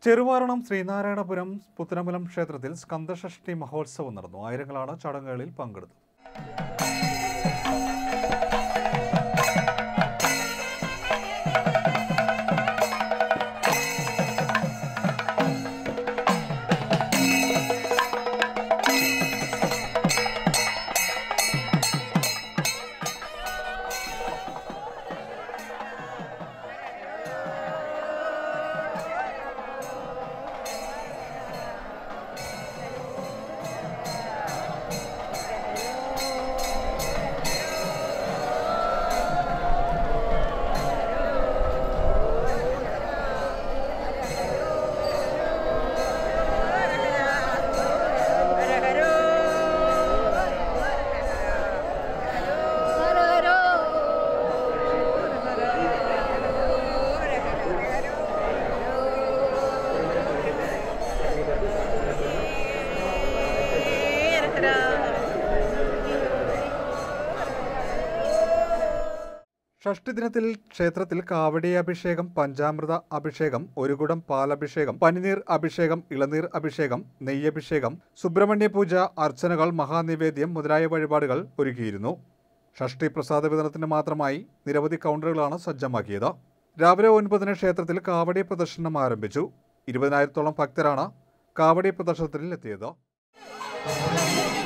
ചെറുവാരണം ശ്രീനാരായണപുരം പുത്തനമ്പലം ക്ഷേത്രത്തിൽ സ്കന്ദഷഷ്ടി മഹോത്സവം നടന്നു ആയിരങ്ങളാണ് ചടങ്ങുകളിൽ പങ്കെടുത്തത് ഷഷ്ടി ദിനത്തിൽ ക്ഷേത്രത്തിൽ കാവടി അഭിഷേകം പഞ്ചാമൃത അഭിഷേകം ഒരു കുടം പാലഭിഷേകം പനിനീർ അഭിഷേകം ഇളനീർ അഭിഷേകം നെയ്യഭിഷേകം സുബ്രഹ്മണ്യ പൂജ അർച്ചനകൾ മഹാനിവേദ്യം മുതലായ വഴിപാടുകൾ ഒരുക്കിയിരുന്നു ഷഷ്ടി പ്രസാദ വിതരണത്തിന് മാത്രമായി നിരവധി കൗണ്ടറുകളാണ് സജ്ജമാക്കിയത് രാവിലെ ഒൻപതിന് ക്ഷേത്രത്തിൽ കാവടി പ്രദർശനം ആരംഭിച്ചു ഇരുപതിനായിരത്തോളം ഭക്തരാണ് കാവടി പ്രദർശനത്തിൽ എത്തിയത്